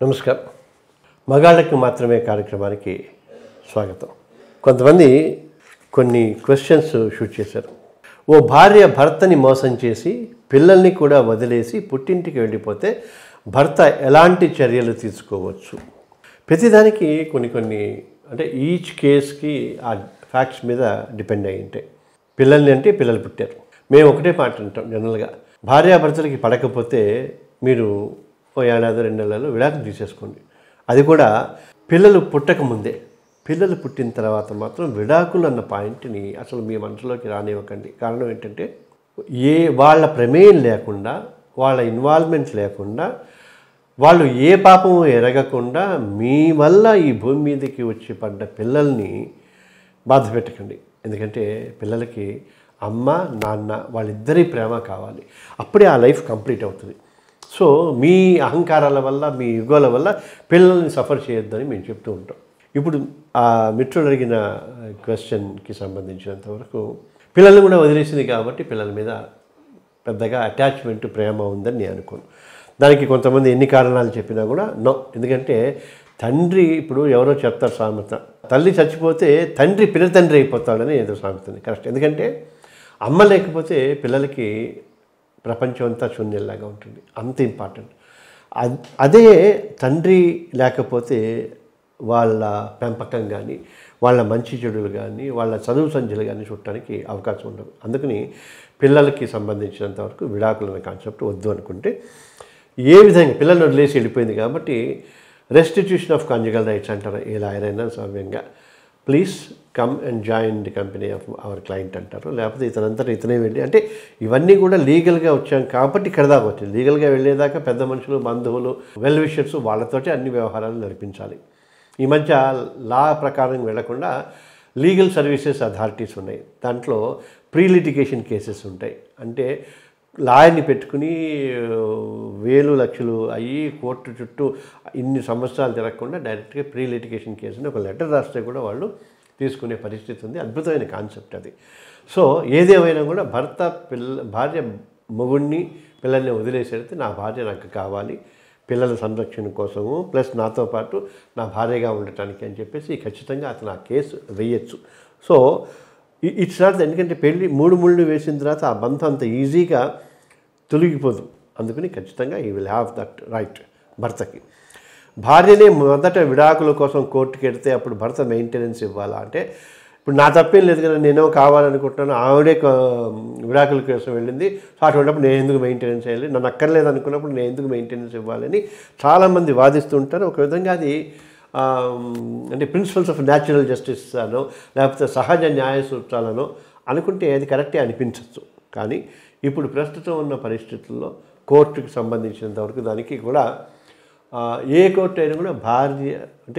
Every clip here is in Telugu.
నమస్కారం మగాళ్ళకి మాత్రమే కార్యక్రమానికి స్వాగతం కొంతమంది కొన్ని క్వశ్చన్స్ షూట్ చేశారు ఓ భార్య భర్తని మోసం చేసి పిల్లల్ని కూడా వదిలేసి పుట్టింటికి వెళ్ళిపోతే భర్త ఎలాంటి చర్యలు తీసుకోవచ్చు ప్రతిదానికి కొన్ని కొన్ని అంటే ఈచ్ కేస్కి ఆ ఫ్యాక్ట్స్ మీద డిపెండ్ అయి ఉంటాయి పిల్లల్ని అంటే పిల్లలు పుట్టారు మేము ఒకటే మాట అంటాం జనరల్గా భార్యాభర్తలకి పడకపోతే మీరు ఓ ఏడాది రెండు నెలలు విడాకులు తీసేసుకోండి అది కూడా పిల్లలు పుట్టక ముందే పిల్లలు పుట్టిన తర్వాత మాత్రం విడాకులు అన్న పాయింట్ని అసలు మీ మనసులోకి రానివ్వకండి కారణం ఏంటంటే ఏ వాళ్ళ ప్రమేయం లేకుండా వాళ్ళ ఇన్వాల్వ్మెంట్ లేకుండా వాళ్ళు ఏ పాపము ఎరగకుండా మీ వల్ల ఈ భూమి మీదకి వచ్చి పడ్డ పిల్లల్ని బాధ పెట్టకండి ఎందుకంటే పిల్లలకి అమ్మ నాన్న వాళ్ళిద్దరి ప్రేమ కావాలి అప్పుడే ఆ లైఫ్ కంప్లీట్ అవుతుంది సో మీ అహంకారాల వల్ల మీ యుగాల వల్ల పిల్లల్ని సఫర్ చేయొద్దని మేము చెప్తూ ఉంటాం ఇప్పుడు ఆ మిత్రుడు అడిగిన క్వశ్చన్కి సంబంధించినంత వరకు పిల్లల్ని కూడా వదిలేసింది కాబట్టి పిల్లల మీద పెద్దగా అటాచ్మెంట్ ప్రేమ ఉందని నేను అనుకోను దానికి కొంతమంది ఎన్ని కారణాలు చెప్పినా కూడా నో ఎందుకంటే తండ్రి ఇప్పుడు ఎవరో చెప్తారు సామెత తల్లి చచ్చిపోతే తండ్రి పిల్ల తండ్రి అయిపోతాడని ఏదో సామెత ఉంది కరెక్ట్ ఎందుకంటే అమ్మ లేకపోతే పిల్లలకి ప్రపంచం అంతా శూన్యంలాగా ఉంటుంది అంత ఇంపార్టెంట్ అద్- అదే తండ్రి లేకపోతే వాళ్ళ పెంపకం కానీ వాళ్ళ మంచి చెడులు కానీ వాళ్ళ చదువు సంధ్యలు కానీ చూడటానికి అవకాశం ఉండదు అందుకని పిల్లలకి సంబంధించినంత వరకు విడాకులు అనే కాన్సెప్ట్ వద్దు అనుకుంటే ఏ విధంగా పిల్లల్ని వదిలేసి వెళ్ళిపోయింది కాబట్టి రెస్టిట్యూషన్ ఆఫ్ కాంజుగల్ రైట్స్ అంటారు ఏ లాయర్ అయినా సవ్యంగా please come and join the company of our client అంటారు లేకపోతే ఇతనంతా ఇతనే వెళ్ళి అంటే ఇవన్నీ కూడా లీగల్గా వచ్చాం కాబట్టి ఇక్కడ దాకా వచ్చింది లీగల్గా వెళ్ళేదాకా పెద్ద మనుషులు బంధువులు వెల్ విషర్స్ వాళ్ళతోటి అన్ని వ్యవహారాలు నడిపించాలి ఈ మధ్య లా ప్రకారం వెళ్లకుండా లీగల్ సర్వీసెస్ అథారిటీస్ ఉన్నాయి దాంట్లో ప్రీ లిటిగేషన్ కేసెస్ ఉంటాయి అంటే లాయర్ని పెట్టుకుని వేలు లక్షలు అయ్యి కోర్టు చుట్టూ ఇన్ని సంవత్సరాలు తిరగకుండా డైరెక్ట్గా ప్రీ లిటిగేషన్ కేసుని ఒక లెటర్ రాస్తే కూడా వాళ్ళు తీసుకునే పరిస్థితి ఉంది అద్భుతమైన కాన్సెప్ట్ అది సో ఏదేమైనా కూడా భర్త పిల్ల భార్య మొగుడిని పిల్లల్ని వదిలేసేస్తే నా భార్య నాకు కావాలి పిల్లల సంరక్షణ కోసము ప్లస్ నాతో పాటు నా భార్యగా ఉండటానికి అని చెప్పేసి ఖచ్చితంగా అతను ఆ కేసు వేయచ్చు సో ఇట్స్ నాట్ ఎందుకంటే పెళ్ళి మూడు ముళ్ళు వేసిన తర్వాత ఆ బంధం అంత ఈజీగా తొలగిపోదు అందుకని ఖచ్చితంగా ఈ విల్ హ్యావ్ దట్ రైట్ భర్తకి భార్యనే మొదట విడాకుల కోసం కోర్టుకి వెడితే అప్పుడు భర్త మెయింటెనెన్స్ ఇవ్వాలా అంటే ఇప్పుడు నా తప్పేం లేదు కదా నేనో కావాలనుకుంటున్నాను ఆవిడే క- విడాకుల కోసం వెళ్ళింది సో అటువంటిప్పుడు నేను ఎందుకు మెయింటెనెన్స్ చేయాలి నన్ను అక్కర్లేదు అనుకున్నప్పుడు నేను ఎందుకు మెయింటెనెన్స్ ఇవ్వాలని చాలామంది వాదిస్తుంటారు ఒక విధంగా అది ఆ, అంటే ప్రిన్సిపల్స్ ఆఫ్ న్యాచురల్ జస్టిస్ అనో లేకపోతే సహజ న్యాయ సూత్రాలనో అనుకుంటే అది కరెక్టే అనిపించవచ్చు కానీ ఇప్పుడు ప్రస్తుతం ఉన్న పరిస్థితుల్లో కోర్టుకి సంబంధించినంత వరకు దానికి కూడా ఆ, ఏ కోర్టు అయినా కూడా భార్య అంటే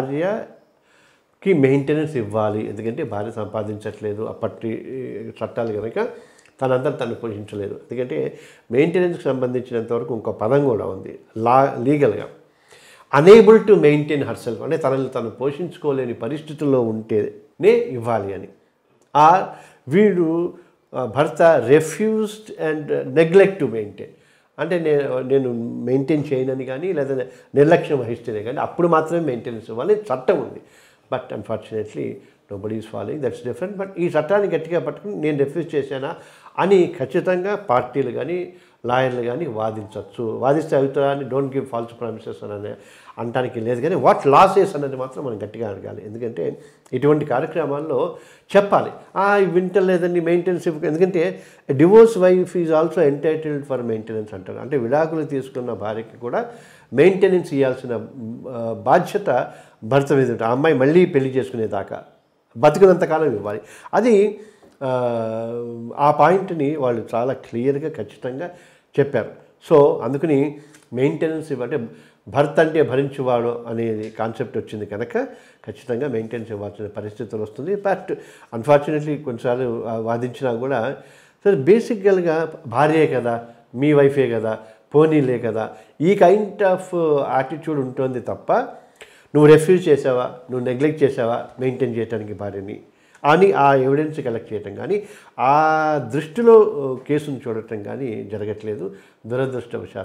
భార్యకి మెయింటెనెన్స్ ఇవ్వాలి ఎందుకంటే భార్య సంపాదించట్లేదు అప్పటి చట్టాలు కనుక తనంతా తను పోషించలేదు ఎందుకంటే మెయింటెనెన్స్కి సంబంధించినంత వరకు ఇంకో పదం కూడా ఉంది లా లీగల్గా unable to maintain herself అంటే తనని తను పోషించుకోలేని పరిస్థితుల్లో ఉంటేనే ఇవ్వాలి అని ఆ వీడు ఆ, భర్త refused and neglect to maintain అంటే నేను నేను మెయింటైన్ చేయనని కానీ లేదా నిర్లక్ష్యం వహిస్తేనే కానీ అప్పుడు మాత్రమే మెయింటెనెన్స్ ఇవ్వాలి చట్టం ఉంది but unfortunately nobody is following that's different but ఈ చట్టాన్ని గట్టిగా పట్టుకుని నేను రెఫ్యూజ్ చేశానా అని ఖచ్చితంగా పార్టీలు కానీ లాయర్లు కానీ వాదించవచ్చు వాదిస్తే అవుతారని డోంట్ గివ్ ఫాల్స్ ప్రామిసెస్ అని అనడానికి లేదు కానీ వాట్ లాసెస్ అనేది మాత్రం మనం గట్టిగా అడగాలి ఎందుకంటే ఇటువంటి కార్యక్రమాల్లో చెప్పాలి "ఆ, ఇవి వింటలేదండి మెయింటెనెన్స్ ఇవ్వక-" ఎందుకంటే divorce wife is also entitled for maintenance అంటారు అంటే విడాకులు తీసుకున్న భార్యకి కూడా మెయింటెనెన్స్ ఇవ్వాల్సిన ఆ, బాధ్యత భర్త మీద ఉంటుంది ఆ అమ్మాయి మళ్ళీ పెళ్లి చేసుకునేదాకా బతికినంతకాలం ఇవ్వాలి అది ఆ, ఆ పాయింట్ని వాళ్ళు చాలా క్లియర్గా ఖచ్చితంగా చెప్పారు సో అందుకని మెయింటెనెన్స్ ఇవ్వంటే భర్త అంటే భరించువాడు అనేది కాన్సెప్ట్ వచ్చింది కనుక ఖచ్చితంగా మెయింటెనెన్స్ ఇవ్వాల్సిన పరిస్థితులు వస్తుంది బట్ అన్ఫార్చునేట్లీ కొన్నిసార్లు ఆ, వాదించినా కూడా సరే బేసిక్గా భార్యే కదా మీ వైఫే కదా పోనీలే కదా ఈ కైండ్ ఆఫ్ యాటిట్యూడ్ ఉంటుంది తప్ప నువ్వు రెఫ్యూజ్ చేసావా నువ్వు నెగ్లెక్ట్ చేసావా మెయింటైన్ చేయడానికి భార్యని అని ఆ ఎవిడెన్స్ కలెక్ట్ చేయటం కానీ ఆ దృష్టిలో ఆ, కేసును చూడటం కానీ జరగట్లేదు దురదృష్టవశాత్తు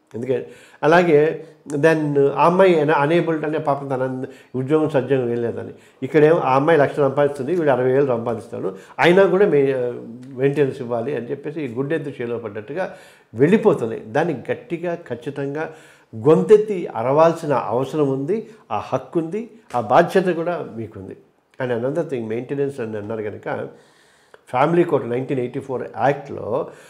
ఎందుకంటే అలాగే దెన్ ఆ అమ్మాయి అనేబుల్డ్ అంటే పాపం తన ఉద్యోగం సద్యోగం వెళ్ళలేదని ఇక్కడేమో ఆ అమ్మాయి లక్ష సంపాదిస్తుంది వీడు అరవై వేలు సంపాదిస్తాడు అయినా కూడా మే మెయింటెనెన్స్ ఇవ్వాలి అని చెప్పేసి గుడ్డెద్దు చేలో పడ్డట్టుగా వెళ్ళిపోతుంది దాన్ని గట్టిగా ఖచ్చితంగా గొంతెత్తి అరవాల్సిన అవసరం ఉంది ఆ హక్కు ఉంది ఆ బాధ్యత కూడా మీకుంది అండ్ అనదర్ థింగ్ మెయింటెనెన్స్ అని అన్నారు కనుక family court nineteen eighty four యాక్ట్లో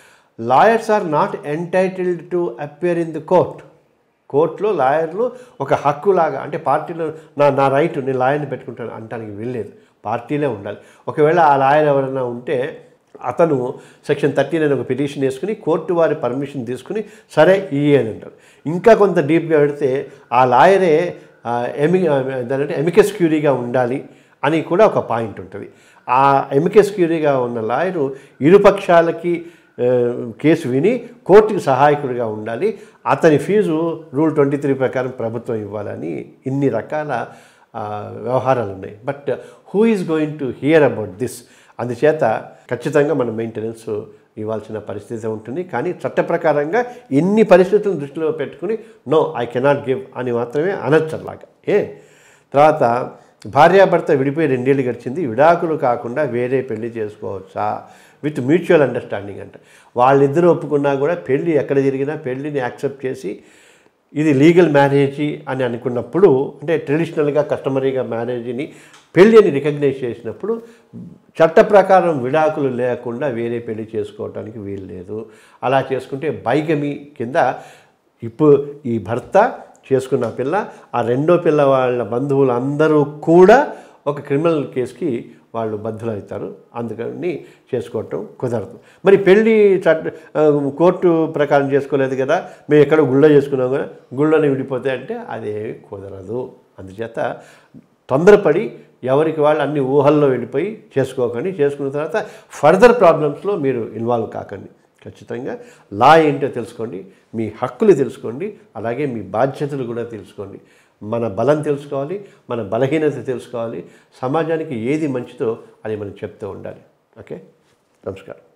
lawyers are not entitled to appear in the court కోర్టులో లాయర్లు ఒక హక్కులాగా అంటే పార్టీలో నా నా రైట్ నేను లాయర్ని పెట్టుకుంటాను అంటానికి వెళ్ళలేదు పార్టీలే ఉండాలి ఒకవేళ ఆ లాయర్ ఎవరైనా ఉంటే అతను సెక్షన్ థర్టీ నేను ఒక పిటిషన్ వేసుకుని కోర్టు వారి పర్మిషన్ తీసుకుని సరే ఇయ్యి అని అంటారు ఇంకా కొంత డీప్గా పెడితే ఆ లాయరే ఆ, ఎమి దానంటే ఎమికస్ క్యూరీగా ఉండాలి అని కూడా ఒక పాయింట్ ఉంటుంది ఆ ఎమికస్ క్యూరీగా ఉన్న లాయరు ఇరుపక్షాలకి ఆ, కేసు విని కోర్టుకి సహాయకుడిగా ఉండాలి అతని ఫీజు రూల్ ట్వంటీ త్రీ ప్రకారం ప్రభుత్వం ఇవ్వాలని ఇన్ని రకాల ఆ, వ్యవహారాలు ఉన్నాయి but who is going to hear about this అందుచేత ఖచ్చితంగా మనం మెయింటెనెన్స్ ఇవ్వాల్సిన పరిస్థితి ఉంటుంది కానీ చట్ట ప్రకారంగా ఇన్ని పరిస్థితులను దృష్టిలో పెట్టుకుని నో ఐ కెనాట్ గివ్ అని మాత్రమే అనొచ్చు అలాగా ఏ తర్వాత భార్యాభర్త విడిపోయి రెండేళ్ళు గడిచింది విడాకులు కాకుండా వేరే పెళ్లి చేసుకోవచ్చా విత్ మ్యూచువల్ అండర్స్టాండింగ్ అంట వాళ్ళిద్దరూ ఒప్పుకున్నా కూడా పెళ్ళి ఎక్కడ జరిగినా పెళ్ళిని యాక్సెప్ట్ చేసి ఇది లీగల్ మ్యారేజీ అని అనుకున్నప్పుడు అంటే ట్రెడిషనల్గా కస్టమరీగా మ్యారేజీని పెళ్ళి అని రికగ్నైజ్ చేసినప్పుడు చట్ట ప్రకారం విడాకులు లేకుండా వేరే పెళ్లి చేసుకోవటానికి వీలు లేదు అలా చేసుకుంటే బైగమి కింద ఇప్పుడు ఈ భర్త చేసుకున్న పిల్ల ఆ రెండో పిల్ల వాళ్ళ బంధువులు అందరూ కూడా ఒక క్రిమినల్ కేసుకి వాళ్ళు బద్ధులవుతారు అందుకని చేసుకోవటం కుదరదు మరి పెళ్ళి చట్ట ఆ, కోర్టు ప్రకారం చేసుకోలేదు కదా మేము ఎక్కడ గుళ్ళో చేసుకున్నాం కదా గుళ్ళోనే విడిపోతే అంటే అదేమి కుదరదు అందుచేత తొందరపడి ఎవరికి వాళ్ళు అన్ని ఊహల్లో వెళ్ళిపోయి చేసుకోకండి చేసుకున్న తర్వాత ఫర్దర్ ప్రాబ్లమ్స్లో మీరు ఇన్వాల్వ్ కాకండి ఖచ్చితంగా లా ఏంటో తెలుసుకోండి మీ హక్కులు తెలుసుకోండి అలాగే మీ బాధ్యతలు కూడా తెలుసుకోండి మన బలం తెలుసుకోవాలి మన బలహీనత తెలుసుకోవాలి సమాజానికి ఏది మంచిదో అది మనం చెప్తూ ఉండాలి ఓకే నమస్కారం